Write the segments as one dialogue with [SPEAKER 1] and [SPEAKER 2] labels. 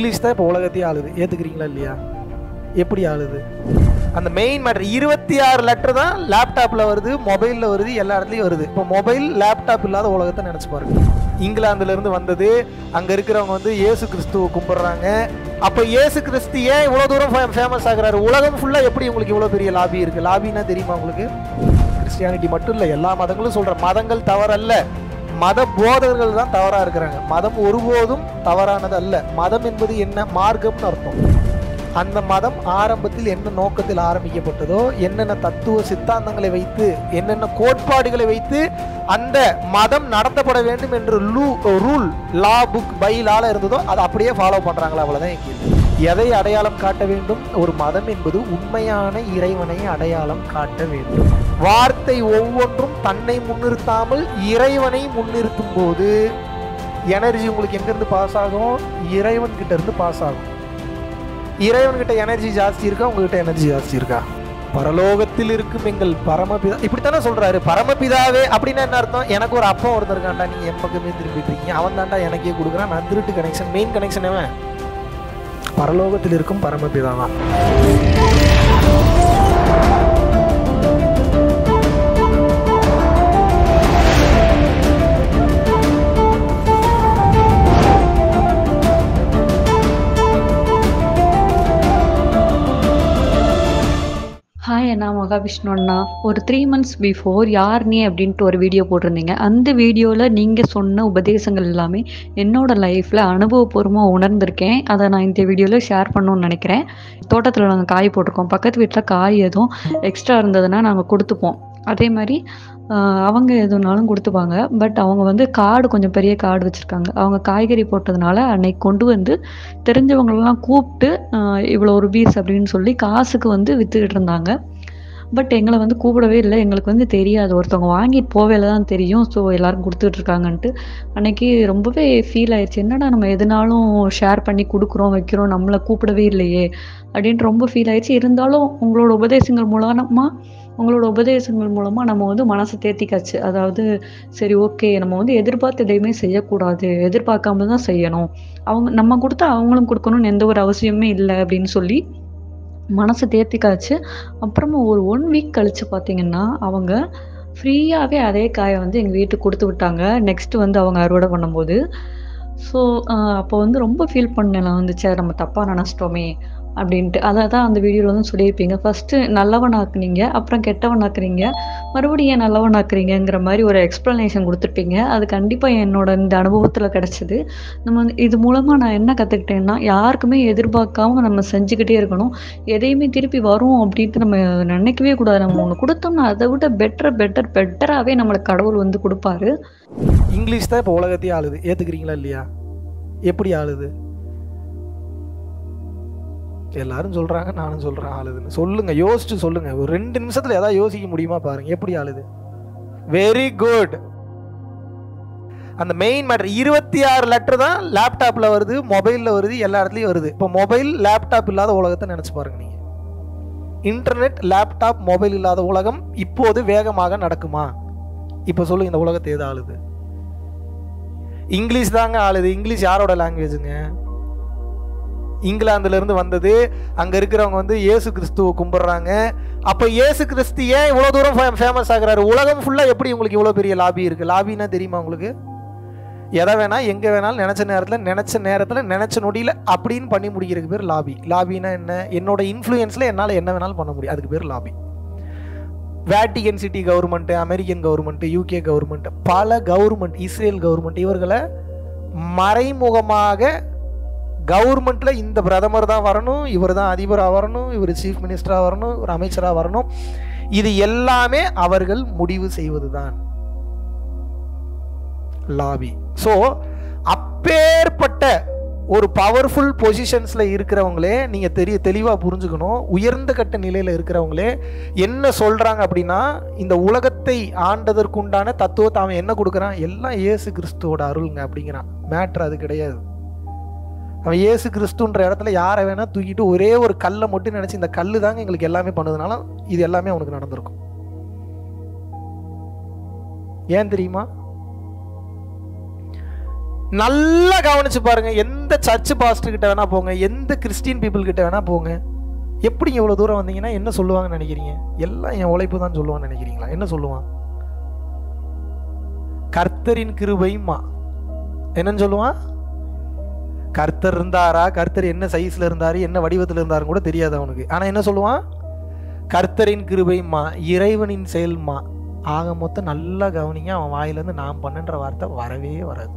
[SPEAKER 1] English தான் இப்போ உலகத்தையே ஆளுது ஏற்றுக்கிறீங்களா இல்லையா எப்படி ஆளுது அந்த மெயின் மேட்டர் இருபத்தி ஆறு லெட்டர் தான் லேப்டாப்பில் வருது மொபைலில் வருது எல்லா இடத்துலையும் வருது இப்போ மொபைல் லேப்டாப் இல்லாத உலகத்தை நினச்சி பாருங்க இங்கிலாந்துலேருந்து வந்தது அங்கே இருக்கிறவங்க வந்து இயேசு கிறிஸ்துவை கும்பிட்றாங்க அப்போ இயேசு கிறிஸ்து ஏன் இவ்வளோ தூரம் ஃபேமஸ் ஆகுறாரு உலகம் ஃபுல்லாக எப்படி உங்களுக்கு இவ்வளோ பெரிய லாபி இருக்குது லாபின்னா தெரியுமா உங்களுக்கு கிறிஸ்டியானிட்டி மட்டும் இல்லை எல்லா மதங்களும் சொல்கிற மதங்கள் தவறல்ல மத போதகர்கள் தான் தவறாக இருக்கிறாங்க மதம் ஒருபோதும் தவறானது அல்ல மதம் என்பது என்ன மார்க்கம்னு அர்த்தம் அந்த மதம் ஆரம்பத்தில் என்ன நோக்கத்தில் ஆரம்பிக்கப்பட்டதோ என்னென்ன தத்துவ சித்தாந்தங்களை வைத்து என்னென்ன கோட்பாடுகளை வைத்து அந்த மதம் நடத்தப்பட வேண்டும் என்று லூ ரூல் லா புக் பை லால இருந்ததோ அதை அப்படியே ஃபாலோ பண்ணுறாங்களா அவ்வளோதான் என் கேள்வி எதை அடையாளம் காட்ட வேண்டும் ஒரு மதம் என்பது உண்மையான இறைவனை அடையாளம் காட்ட வேண்டும் வார்த்தை ஒவ்வொன்றும் தன்னை முன்னிறுத்தாமல் இறைவனை முன்னிறுத்தும் போது எனர்ஜி உங்களுக்கு எங்கேருந்து பாஸ் ஆகும் இறைவன் கிட்ட இருந்து பாஸ் ஆகும் இறைவன்கிட்ட எனர்ஜி ஜாஸ்தி இருக்கா உங்ககிட்ட எனர்ஜி ஜாஸ்தி இருக்கா பரலோகத்தில் இருக்கும் எங்கள் பரமபிதா இப்படித்தானே சொல்றாரு பரமபிதாவே அப்படின்னா என்ன அர்த்தம் எனக்கு ஒரு அப்பா ஒருத்தர் இருக்காண்டா நீங்க என் பக்கமே திரும்பிட்டு இருக்கீங்க அவன் தாண்டா எனக்கே கொடுக்குறான் நான் திருட்டு கனெக்ஷன் மெயின் கனெக்ஷன் அவன் பரலோகத்தில் இருக்கும் பரமபிதா தான்
[SPEAKER 2] ஹாய் அண்ணா மகாவிஷ்ணு அண்ணா ஒரு த்ரீ மந்த்ஸ் பிஃபோர் யார் நீ அப்படின்ட்டு ஒரு வீடியோ போட்டிருந்தீங்க அந்த வீடியோவில் நீங்கள் சொன்ன உபதேசங்கள் எல்லாமே என்னோட லைஃப்பில் அனுபவபூர்வமாக உணர்ந்திருக்கேன் அதை நான் இந்த வீடியோவில் ஷேர் பண்ணணும்னு நினைக்கிறேன் தோட்டத்தில் நாங்கள் காய் போட்டிருக்கோம் பக்கத்து வீட்டில் காய் எதுவும் எக்ஸ்ட்ரா இருந்ததுன்னா நாங்கள் கொடுத்துப்போம் அதே மாதிரி ஆஹ், அவங்க எதுனாலும் கொடுத்துப்பாங்க பட் அவங்க வந்து காடு கொஞ்சம் பெரிய காடு வச்சுருக்காங்க அவங்க காய்கறி போட்டதுனால அன்னைக்கு கொண்டு வந்து தெரிஞ்சவங்களெல்லாம் கூப்பிட்டு ஆஹ், இவ்வளோ ஒரு பீஸ் அப்படின்னு சொல்லி காசுக்கு வந்து வித்துக்கிட்டு இருந்தாங்க பட் எங்களை வந்து கூப்பிடவே இல்லை எங்களுக்கு வந்து தெரியாது ஒருத்தவங்க வாங்கிட்டு போவேல தான் தெரியும் ஸோ எல்லாரும் கொடுத்துட்டு இருக்காங்கன்ட்டு அன்னைக்கு ரொம்பவே ஃபீல் ஆயிடுச்சு என்னடா நம்ம எதுனாலும் ஷேர் பண்ணி கொடுக்குறோம் வைக்கிறோம் நம்மளை கூப்பிடவே இல்லையே அப்படின்ட்டு ரொம்ப ஃபீல் ஆயிடுச்சு இருந்தாலும் உங்களோட உபதேசங்கள் மூலமா உங்களோட உபதேசங்கள் மூலமா நம்ம வந்து மனசை தேத்திக்காச்சு அதாவது சரி ஓகே நம்ம வந்து எதிர்பார்த்து எதையுமே செய்யக்கூடாது எதிர்பார்க்காம தான் செய்யணும் அவங்க நம்ம கொடுத்தா அவங்களும் கொடுக்கணும்னு எந்த ஒரு அவசியமே இல்லை அப்படின்னு சொல்லி மனசை தேத்திக்காச்சு அப்புறமா ஒரு ஒன் வீக் கழிச்சு பார்த்தீங்கன்னா அவங்க ஃப்ரீயாகவே அதே காயை வந்து எங்கள் வீட்டுக்கு கொடுத்து விட்டாங்க நெக்ஸ்ட் வந்து அவங்க அறுவடை பண்ணும்போது ஸோ அப்போ வந்து ரொம்ப ஃபீல் பண்ணேன் நான் வந்து சே நம்ம தப்பாக நினச்சிட்டோமே அப்படின்ட்டு அதை தான் அந்த வீடியோவில் வந்து சொல்லியிருப்பீங்க ஃபஸ்ட்டு நல்லவனாக்குனீங்க அப்புறம் கெட்டவனாக்குறீங்க மறுபடியும் ஏன் நல்லவனாக்குறீங்கங்கிற மாதிரி ஒரு எக்ஸ்ப்ளனேஷன் கொடுத்துருப்பீங்க அது கண்டிப்பாக என்னோட இந்த அனுபவத்தில் கிடச்சிது நம்ம வந்து இது மூலமாக நான் என்ன கற்றுக்கிட்டேன்னா யாருக்குமே எதிர்பார்க்காம நம்ம செஞ்சுக்கிட்டே இருக்கணும் எதையுமே திருப்பி வரும் அப்படின்ட்டு நம்ம நினைக்கவே கூடாது நம்ம ஒன்று கொடுத்தோம்னா அதை விட பெட்டர் பெட்டர் பெட்டராகவே நம்மளுக்கு கடவுள் வந்து கொடுப்பாரு
[SPEAKER 1] இங்கிலீஷ் தான் இப்போ உலகத்தையே ஆளுது ஏற்றுக்கிறீங்களா இல்லையா எப்படி ஆளுது எல்லாரும் சொல்கிறாங்க நானும் சொல்கிறேன் ஆளுதுன்னு சொல்லுங்க யோசிச்சு சொல்லுங்க ஒரு ரெண்டு நிமிஷத்தில் ஏதாவது யோசிக்க முடியுமா பாருங்க எப்படி ஆளுது வெரி குட் அந்த மெயின் மேட்டர் இருபத்தி ஆறு லெட்டர் தான் லேப்டாப்பில் வருது மொபைலில் வருது எல்லா இடத்துலையும் வருது இப்போ மொபைல் லேப்டாப் இல்லாத உலகத்தை நினச்சி பாருங்க நீங்கள் இன்டர்நெட் லேப்டாப் மொபைல் இல்லாத உலகம் இப்போது வேகமாக நடக்குமா இப்போ சொல்லுங்க இந்த உலகத்தை எது ஆளுது இங்கிலீஷ் தாங்க ஆளுது இங்கிலீஷ் யாரோட லாங்குவேஜுங்க இங்கிலாந்துல இருந்து வந்தது அங்க இருக்கிறவங்க வந்து இயேசு கிறிஸ்துவை கும்பிடுறாங்க அப்ப இயேசு கிறிஸ்து ஏன் இவ்வளவு தூரம் ஃபேமஸ் ஆகுறாரு உலகம் ஃபுல்லா எப்படி உங்களுக்கு இவ்வளவு பெரிய லாபி இருக்கு லாபின்னா தெரியுமா உங்களுக்கு எதை வேணா எங்க வேணாலும் நினைச்ச நேரத்துல நினைச்ச நேரத்துல நினைச்ச நொடியில அப்படின்னு பண்ணி முடிக்கிறதுக்கு பேர் லாபி லாபினா என்ன என்னோட இன்ஃப்ளூயன்ஸ்ல என்னால என்ன வேணாலும் பண்ண முடியும் அதுக்கு பேர் lobby Vatican city government American government UK government பல கவர்மெண்ட் இஸ்ரேல் கவர்மெண்ட் இவர்களை மறைமுகமாக கவர்மெண்ட்ல இந்த பிரதமர் தான் வரணும் இவர் தான் அதிபராக வரணும் இவர் சீஃப் மினிஸ்டராக வரணும் ஒரு அமைச்சராக வரணும் இது எல்லாமே அவர்கள் முடிவு செய்வது தான் லாபி ஸோ அப்பேற்பட்ட ஒரு பவர்ஃபுல் பொசிஷன்ஸில் இருக்கிறவங்களே நீங்கள் தெரிய தெளிவாக புரிஞ்சுக்கணும் உயர்ந்த கட்ட நிலையில் இருக்கிறவங்களே என்ன சொல்கிறாங்க அப்படின்னா இந்த உலகத்தை ஆண்டதற்குண்டான தத்துவத்தை அவன் என்ன கொடுக்குறான் எல்லாம் இயேசு கிறிஸ்துவோட அருளுங்க அப்படிங்கிறான் மேட்ரு அது கிடையாது அவன் இயேசு கிறிஸ்துன்ற இடத்துல யாரை வேணா தூக்கிட்டு ஒரே ஒரு கல்லை மட்டும் நினச்சி இந்த கல்லு தாங்க எங்களுக்கு எல்லாமே பண்ணதுனால இது எல்லாமே அவனுக்கு நடந்திருக்கும் ஏன் தெரியுமா நல்லா கவனிச்சு பாருங்க எந்த எந்த சர்ச் பாஸ்டர் கிட்ட வேணா போங்க எந்த கிறிஸ்டியன் பீப்புள் கிட்ட வேணா போங்க எப்படி இவ்வளோ தூரம் வந்தீங்கன்னா என்ன சொல்லுவாங்கன்னு நினைக்கிறீங்க எல்லாம் என் உழைப்பு தான் சொல்லுவான்னு நினைக்கிறீங்களா என்ன சொல்லுவான் கர்த்தரின் கிருபையுமா என்னன்னு சொல்லுவான் கர்த்தர் இருந்தாரா கர்த்தர் என்ன சைஸ்ல இருந்தாரு என்ன வடிவத்தில் இருந்தாருன்னு கூட தெரியாது அவனுக்கு ஆனா என்ன சொல்லுவான் கர்த்தரின் கிருபையுமா இறைவனின் செயல்மா ஆக மொத்தம் நல்லா கவனிங்க அவன் வாயிலேருந்து நான் பண்ணன்ற வார்த்தை வரவே வராது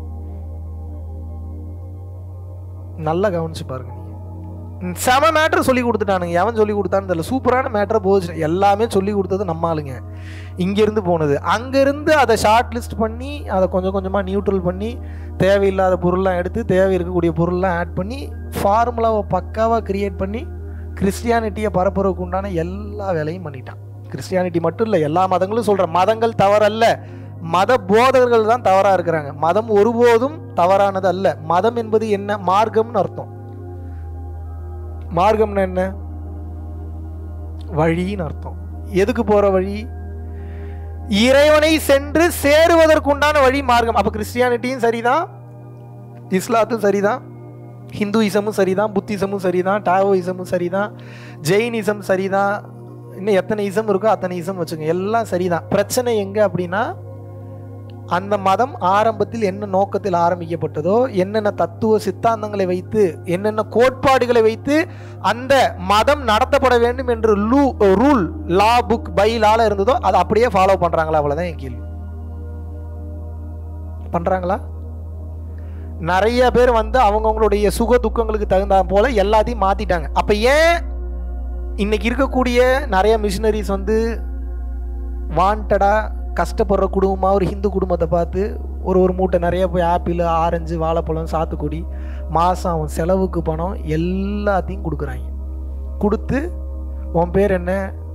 [SPEAKER 1] நல்லா கவனிச்சு பாருங்க நீங்க ம், செம மேட்ரு சொல்லி கொடுத்துட்டானுங்க எவன் சொல்லி கொடுத்தான்னு தெரியல சூப்பரான மேட்ரை போச்சு எல்லாமே சொல்லி கொடுத்தது நம்ம ஆளுங்க இங்கேருந்து போனது அங்கேருந்து அதை ஷார்ட் லிஸ்ட் பண்ணி அதை கொஞ்சம் கொஞ்சமாக நியூட்ரல் பண்ணி தேவையில்லாத பொருள்லாம் எடுத்து தேவை இருக்கக்கூடிய பொருள்லாம் ஆட் பண்ணி ஃபார்முலாவை பக்காவாக கிரியேட் பண்ணி கிறிஸ்டியானிட்டியை பரப்புறதுக்கு உண்டான எல்லா வேலையும் பண்ணிட்டான் கிறிஸ்டியானிட்டி மட்டும் இல்லை எல்லா மதங்களும் சொல்கிற மதங்கள் தவறல்ல மத போதகர்கள் தான் தவறாக இருக்கிறாங்க மதம் ஒருபோதும் தவறானது அல்ல மதம் என்பது என்ன மார்க்கம்னு அர்த்தம் மார்க்கம்னு என்ன வழின்னு அர்த்தம் எதுக்கு போகிற வழி இறைவனை சென்று சேருவதற்குண்டான வழி மார்க்கம் அப்போ கிறிஸ்டியானிட்டியும் சரிதான் இஸ்லாத்தும் சரிதான் ஹிந்துயிசமும் சரிதான் புத்திசமும் சரிதான் டாவோயிசமும் சரிதான் ஜெயினிசம் சரிதான் இன்னும் எத்தனை இசம் இருக்கோ அத்தனை இசம் வச்சுங்க எல்லாம் சரிதான் பிரச்சனை எங்கே அப்படின்னா அந்த மதம் ஆரம்பத்தில் என்ன நோக்கத்தில் ஆரம்பிக்கப்பட்டதோ என்னென்ன தத்துவ சித்தாந்தங்களை வைத்து என்னென்ன கோட்பாடுகளை வைத்து அந்த மதம் நடத்தப்பட வேண்டும் என்று லூ ரூல் லா புக் பை லால இருந்ததோ அதை அப்படியே ஃபாலோ பண்றாங்களா அவ்வளவுதான் என் கேள்வி பண்றாங்களா நிறைய பேர் வந்து அவங்கவுங்களுடைய சுக துக்கங்களுக்கு தகுந்த போல எல்லாத்தையும் மாத்திட்டாங்க அப்ப ஏன் இன்னைக்கு இருக்கக்கூடிய நிறைய மிஷினரிஸ் வந்து வாண்டடா கஷ்டப்படுற குடும்பமாக ஒரு ஹிந்து குடும்பத்தை பார்த்து ஒரு ஒரு மூட்டை நிறைய போய் ஆப்பிள் ஆரஞ்சு வாழைப்பழம் சாத்துக்குடி மாதம் அவன் செலவுக்கு பணம் எல்லாத்தையும் கொடுக்குறாங்க கொடுத்து உன் பேர் என்ன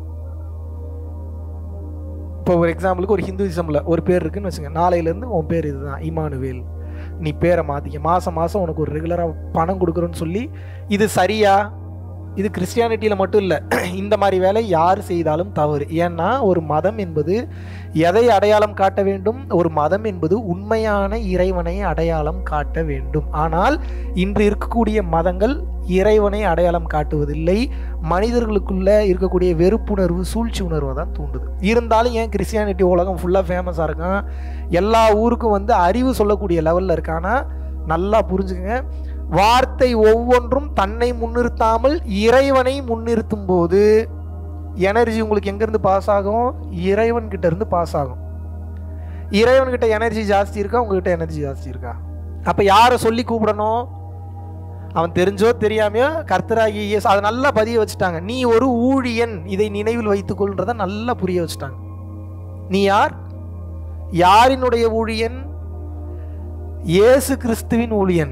[SPEAKER 1] இப்போ ஒரு எக்ஸாம்பிளுக்கு ஒரு ஹிந்துவிசமில் ஒரு பேர் இருக்குன்னு வச்சுங்க நாளையிலேருந்து உன் பேர் இதுதான் இமானுவேல் நீ பேரை மாற்றிக்க மாதம் மாதம் உனக்கு ஒரு ரெகுலராக பணம் கொடுக்குறோன்னு சொல்லி இது சரியா இது கிறிஸ்டியானிட்டியில் மட்டும் இல்லை இந்த மாதிரி வேலை யார் செய்தாலும் தவறு ஏன்னா ஒரு மதம் என்பது எதை அடையாளம் காட்ட வேண்டும் ஒரு மதம் என்பது உண்மையான இறைவனை அடையாளம் காட்ட வேண்டும் ஆனால் இன்று இருக்கக்கூடிய மதங்கள் இறைவனை அடையாளம் காட்டுவதில்லை மனிதர்களுக்குள்ள இருக்கக்கூடிய வெறுப்புணர்வு சூழ்ச்சி உணர்வை தான் தூண்டுது இருந்தாலும் ஏன் கிறிஸ்டியானிட்டி உலகம் ஃபுல்லாக ஃபேமஸாக இருக்கான் எல்லா ஊருக்கும் வந்து அறிவு சொல்லக்கூடிய லெவலில் இருக்கானா நல்லா புரிஞ்சுக்கங்க வார்த்தை ஒவ்வொன்றும் தன்னை முன்னிறுத்தாமல் இறைவனை முன்னிறுத்தும் போது எனர்ஜி உங்களுக்கு எங்கேருந்து பாஸ் ஆகும் இறைவன் கிட்ட இருந்து பாஸ் ஆகும் இறைவன் கிட்ட எனர்ஜி ஜாஸ்தி இருக்கா உங்ககிட்ட எனர்ஜி ஜாஸ்தி இருக்கா அப்போ யாரை சொல்லி கூப்பிடணும் அவன் தெரிஞ்சோ தெரியாமையோ கர்த்தராகி இயேசு அதை நல்லா பதிய வச்சுட்டாங்க நீ ஒரு ஊழியன் இதை நினைவில் வைத்துக்கொள்ன்றதை நல்லா புரிய வச்சுட்டாங்க நீ யார் யாரினுடைய ஊழியன் இயேசு கிறிஸ்துவின் ஊழியன்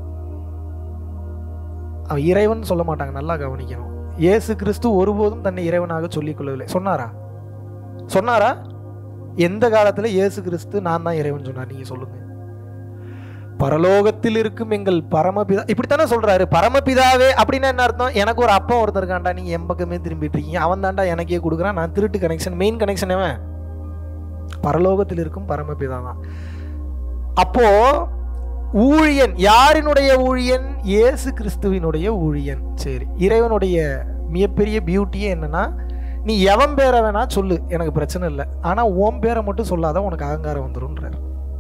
[SPEAKER 1] அவன் இறைவன் சொல்ல மாட்டாங்க நல்லா கவனிக்கணும் இயேசு கிறிஸ்து ஒருபோதும் தன்னை இறைவனாக சொல்லிக் கொள்ளவில்லை சொன்னாரா சொன்னாரா எந்த காலத்துல இயேசு கிறிஸ்து நான் தான் இறைவன் சொன்னார் நீங்க சொல்லுங்க பரலோகத்தில் இருக்கும் எங்கள் பரமபிதா இப்படித்தானே சொல்றாரு பரமபிதாவே அப்படின்னா என்ன அர்த்தம் எனக்கு ஒரு அப்பா ஒருத்தர் இருக்கான்டா நீங்க என் பக்கமே திரும்பிட்டு இருக்கீங்க அவன் தான்டா எனக்கே கொடுக்குறான் நான் திருட்டு கனெக்ஷன் மெயின் கனெக்ஷன் அவன் பரலோகத்தில் இருக்கும் பரமபிதா தான் அப்போ ஊழியன் யாரினுடைய ஊழியன் இயேசு கிறிஸ்துவினுடைய ஊழியன் சரி இறைவனுடைய மிகப்பெரிய பியூட்டியே என்னன்னா நீ எவன் பேரை வேணா சொல்லு எனக்கு பிரச்சனை இல்லை ஆனா உன் பேரை மட்டும் சொல்லாத உனக்கு அகங்காரம் வந்துரும்ன்றார்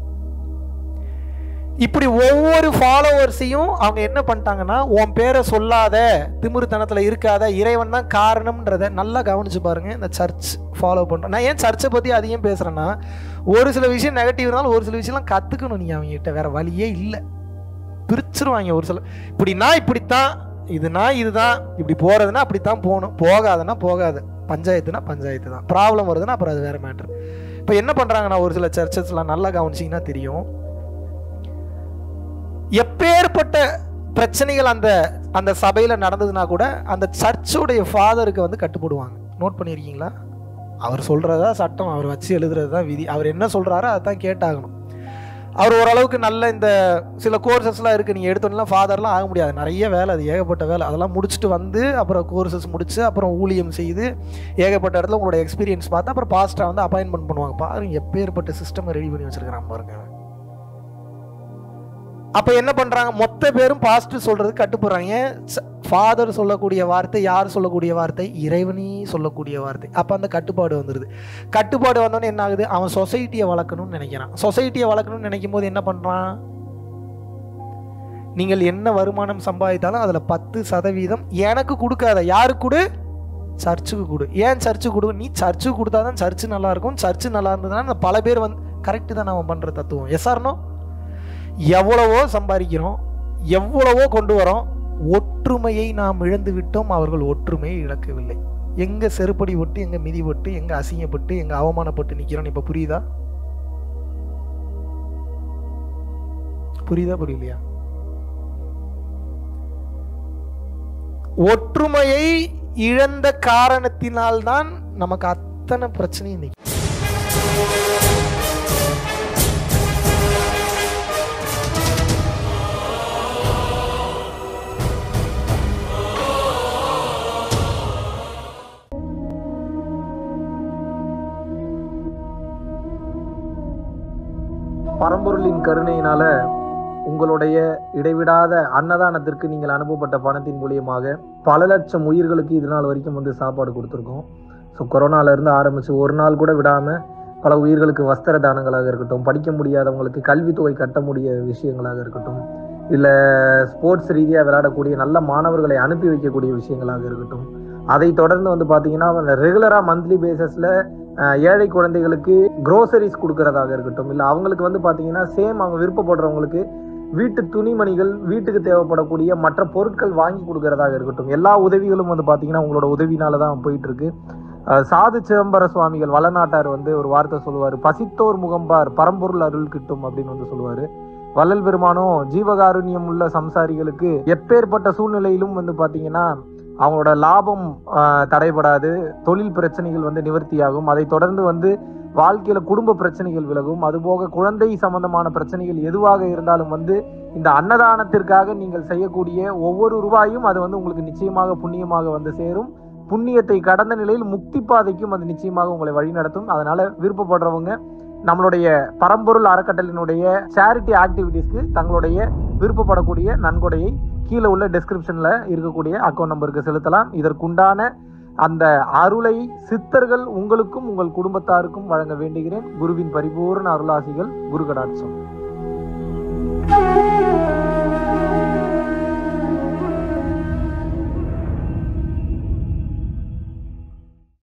[SPEAKER 1] இப்படி ஒவ்வொரு ஃபாலோவர்ஸையும் அவங்க என்ன பண்ணிட்டாங்கன்னா உன் பேரை சொல்லாத திமிருத்தனத்தில் இருக்காத இறைவன் தான் காரணம்ன்றத நல்லா கவனிச்சு பாருங்க இந்த சர்ச் ஃபாலோ பண்ணுறோம் நான் ஏன் சர்ச்சை பற்றி அதிகம் பேசுகிறேன்னா ஒரு சில விஷயம் நெகட்டிவ் இருந்தாலும் ஒரு சில விஷயம்லாம் கற்றுக்கணும் நீங்கள் அவங்ககிட்ட வேற வழியே இல்லை பிரிச்சிருவாங்க ஒரு சில இப்படின்னா இப்படித்தான் இதுனா இதுதான் இப்படி போகிறதுனா அப்படித்தான் போகணும் போகாதுன்னா போகாது பஞ்சாயத்துனா பஞ்சாயத்து தான் ப்ராப்ளம் வருதுன்னா அப்புறம் அது வேற மேட்ரு இப்போ என்ன பண்ணுறாங்கன்னா ஒரு சில சர்ச்சஸ்லாம் நல்லா கவனிச்சிங்கன்னா தெரியும் எப்பேற்பட்ட பிரச்சனைகள் அந்த அந்த சபையில் நடந்ததுன்னா கூட அந்த சர்ச்சுடைய ஃபாதருக்கு வந்து கட்டுப்படுவாங்க நோட் பண்ணியிருக்கீங்களா அவர் சொல்கிறதா சட்டம் அவர் வச்சு எழுதுறது தான் விதி அவர் என்ன சொல்கிறாரோ அதை தான் கேட்டாகணும் அவர் ஓரளவுக்கு நல்ல இந்த சில கோர்சஸ்லாம் இருக்குது நீங்கள் எடுத்தோன்னெலாம் ஃபாதர்லாம் ஆக முடியாது நிறைய வேலை அது ஏகப்பட்ட வேலை அதெல்லாம் முடிச்சுட்டு வந்து அப்புறம் கோர்சஸ் முடிச்சு அப்புறம் ஊழியம் செய்து ஏகப்பட்ட இடத்துல உங்களோட எக்ஸ்பீரியன்ஸ் பார்த்து அப்புறம் பாஸ்ட்டாக வந்து அப்பாயின்மெண்ட் பண்ணுவாங்க பாருங்க எப்பேற்பட்ட சிஸ்டம் ரெடி பண்ணி வச்சிருக்கிறான் பாருங்க அப்போ என்ன பண்ணுறாங்க மொத்த பேரும் பாசிட்டிவ் சொல்கிறது கட்டுப்படுறாங்க ஃபாதர் சொல்லக்கூடிய வார்த்தை யார் சொல்லக்கூடிய வார்த்தை இறைவனே சொல்லக்கூடிய வார்த்தை அப்போ அந்த கட்டுப்பாடு வந்துடுது கட்டுப்பாடு வந்தோடனே என்ன ஆகுது அவன் சொசைட்டியை வளர்க்கணும்னு நினைக்கிறான் சொசைட்டியை வளர்க்கணும்னு நினைக்கும் போது என்ன பண்ணுறான் நீங்கள் என்ன வருமானம் சம்பாதித்தாலும் அதில் பத்து சதவீதம் எனக்கு கொடுக்காத யாருக்கு கொடு சர்ச்சுக்கு கொடு ஏன் சர்ச்சுக்கு கொடு நீ சர்ச்சுக்கு கொடுத்தா தான் சர்ச்சு நல்லா இருக்கும் சர்ச்சு நல்லா இருந்ததுன்னா இந்த பல பேர் வந்து கரெக்டு தான் நம்ம பண்ணுற தத்துவம் எஸ்ஆர்னோ எவ்வளவோ சம்பாதிக்கிறோம் எவ்வளவோ கொண்டு வரோம் ஒற்றுமையை நாம் இழந்து விட்டோம் அவர்கள் ஒற்றுமையை இழக்கவில்லை எங்க செருப்படி ஒட்டு எங்க மிதி ஒட்டு எங்க அசிங்கப்பட்டு எங்க அவமானப்பட்டு நிக்கிறோம் இப்ப புரியுதா புரியுதா புரியலையா ஒற்றுமையை இழந்த காரணத்தினால்தான் நமக்கு அத்தனை பிரச்சனையும் இன்னைக்கு
[SPEAKER 3] பரம்பொருளின் கருணையினால உங்களுடைய இடைவிடாத அன்னதானத்திற்கு நீங்கள் அனுப்பப்பட்ட பணத்தின் மூலியமாக பல லட்சம் உயிர்களுக்கு இது நாள் வரைக்கும் வந்து சாப்பாடு கொடுத்துருக்கோம் ஸோ கொரோனால இருந்து ஆரம்பிச்சு ஒரு நாள் கூட விடாம பல உயிர்களுக்கு வஸ்திர தானங்களாக இருக்கட்டும் படிக்க முடியாதவங்களுக்கு கல்வித்தொகை கட்ட முடிய விஷயங்களாக இருக்கட்டும் இல்லை ஸ்போர்ட்ஸ் ரீதியாக விளையாடக்கூடிய நல்ல மாணவர்களை அனுப்பி வைக்கக்கூடிய விஷயங்களாக இருக்கட்டும் அதை தொடர்ந்து வந்து பார்த்தீங்கன்னா ரெகுலராக மந்த்லி பேசிஸில் ஏழை குழந்தைகளுக்கு க்ரோசரிஸ் கொடுக்கறதாக இருக்கட்டும் இல்லை அவங்களுக்கு வந்து பார்த்தீங்கன்னா சேம் அவங்க விருப்பப்படுறவங்களுக்கு வீட்டு துணிமணிகள் வீட்டுக்கு தேவைப்படக்கூடிய மற்ற பொருட்கள் வாங்கி கொடுக்கறதாக இருக்கட்டும் எல்லா உதவிகளும் வந்து பார்த்தீங்கன்னா உங்களோட உதவினால தான் போயிட்டு இருக்கு அஹ் சாது சிதம்பர சுவாமிகள் வளநாட்டார் வந்து ஒரு வார்த்தை சொல்லுவார் பசித்தோர் முகம்பார் பரம்பொருள் அருள் கிட்டும் அப்படின்னு வந்து சொல்லுவாரு வள்ளல் பெருமானும் ஜீவகாருண்யம் உள்ள சம்சாரிகளுக்கு எப்பேற்பட்ட சூழ்நிலையிலும் வந்து பார்த்தீங்கன்னா அவங்களோட லாபம் ஆஹ், தடைபடாது தொழில் பிரச்சனைகள் வந்து நிவர்த்தியாகும் அதை தொடர்ந்து வந்து வாழ்க்கையில குடும்ப பிரச்சனைகள் விலகும் அதுபோக குழந்தை சம்பந்தமான பிரச்சனைகள் எதுவாக இருந்தாலும் வந்து இந்த அன்னதானத்திற்காக நீங்கள் செய்யக்கூடிய ஒவ்வொரு ரூபாயும் அது வந்து உங்களுக்கு நிச்சயமாக புண்ணியமாக வந்து சேரும் புண்ணியத்தை கடந்த நிலையில் முக்தி பாதைக்கும் அது நிச்சயமாக உங்களை வழிநடத்தும் அதனால விருப்பப்படுறவங்க நம்மளுடைய பரம்பொருள் அறக்கட்டளினுடைய சேரிட்டி ஆக்டிவிட்டீஸ்க்கு தங்களுடைய விருப்பப்படக்கூடிய நன்கொடையை கீழே உள்ள டெஸ்கிரிப்ஷன்ல இருக்கக்கூடிய அக்கௌண்ட் நம்பருக்கு செலுத்தலாம் இதற்குண்டான அந்த அருளை சித்தர்கள் உங்களுக்கும் உங்கள் குடும்பத்தாருக்கும் வழங்க வேண்டுகிறேன் குருவின் பரிபூர்ண அருளாசிகள் குரு கடாட்சம்